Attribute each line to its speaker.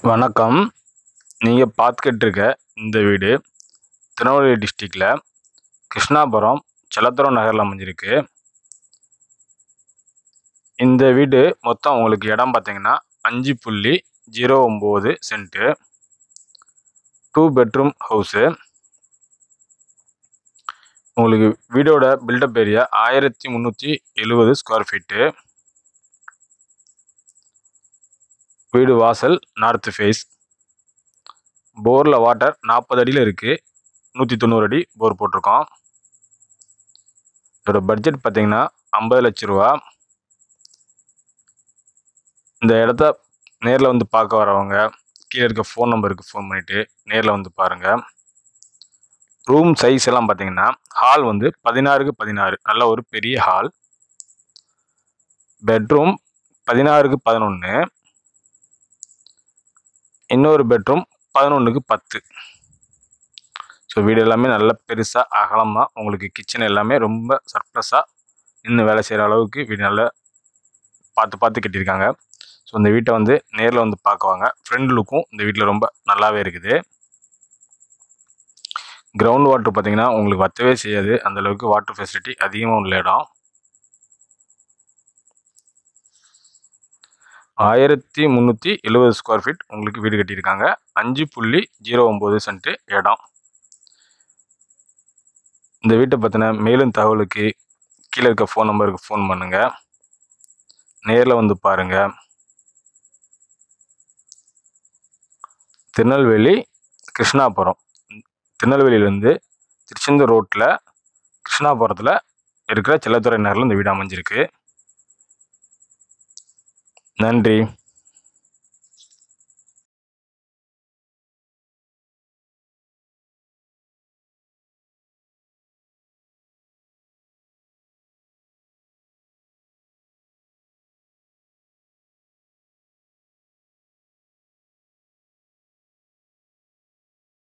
Speaker 1: வணக்கம் நீங்கள் பார்த்துக்கிட்டு இருக்க இந்த வீடு திருநெல்வேலி டிஸ்ட்ரிக்டில் கிருஷ்ணாபுரம் செல்லத்துறை நகரில் அமைஞ்சிருக்கு இந்த வீடு மொத்தம் உங்களுக்கு இடம் பார்த்தீங்கன்னா அஞ்சு புள்ளி ஜீரோ ஒம்பது சென்ட்டு டூ பெட்ரூம் ஹவுஸு உங்களுக்கு வீடோட பில்டப் ஏரியா ஆயிரத்தி முந்நூற்றி எழுபது ஸ்கொயர் ஃபீட்டு வீடு வாசல் நார்த்து ஃபேஸ் போரில் வாட்டர் நாற்பது அடியில் இருக்குது நூற்றி தொண்ணூறு அடி போர் போட்டிருக்கோம் இதோட பட்ஜெட் பார்த்தீங்கன்னா ஐம்பது லட்ச ரூபா இந்த இடத்த நேரில் வந்து பார்க்க வரவங்க கீழே இருக்க ஃபோன் நம்பருக்கு ஃபோன் பண்ணிவிட்டு நேரில் வந்து பாருங்கள் ரூம் சைஸ் எல்லாம் பார்த்தீங்கன்னா ஹால் வந்து பதினாறுக்கு பதினாறு நல்ல ஒரு பெரிய ஹால் பெட்ரூம் பதினாறுக்கு பதினொன்று இன்னொரு பெட்ரூம் பதினொன்றுக்கு பத்து ஸோ வீடு எல்லாமே நல்ல பெருசாக அகலமாக உங்களுக்கு கிச்சன் எல்லாமே ரொம்ப சர்ப்ளஸாக இன்னும் வேலை செய்கிற அளவுக்கு வீடு நல்லா பார்த்து பார்த்து கட்டியிருக்காங்க ஸோ இந்த வீட்டை வந்து நேரில் வந்து பார்க்குவாங்க ஃப்ரண்ட் லுக்கும் இந்த வீட்டில் ரொம்ப நல்லாவே இருக்குது கிரவுண்ட் வாட்டர் பார்த்தீங்கன்னா உங்களுக்கு வற்றவே செய்யாது அந்த அளவுக்கு வாட்டர் ஃபெசிலிட்டி அதிகமாக உள்ள இடம் ஆயிரத்தி முந்நூற்றி எழுபது ஸ்கொயர் ஃபீட் உங்களுக்கு வீடு கட்டியிருக்காங்க அஞ்சு புள்ளி ஜீரோ ஒம்பது சென்ட்டு இடம் இந்த வீட்டை பற்றின மேலும் தகவலுக்கு கீழே இருக்க ஃபோன் நம்பருக்கு ஃபோன் பண்ணுங்கள் நேரில் வந்து பாருங்கள் திருநெல்வேலி கிருஷ்ணாபுரம் திருநெல்வேலியிலேருந்து திருச்செந்தூர் ரோட்டில் கிருஷ்ணாபுரத்தில் இருக்கிற செல்லத்துறை நகரில் இந்த வீடு அமைஞ்சிருக்கு நன்றி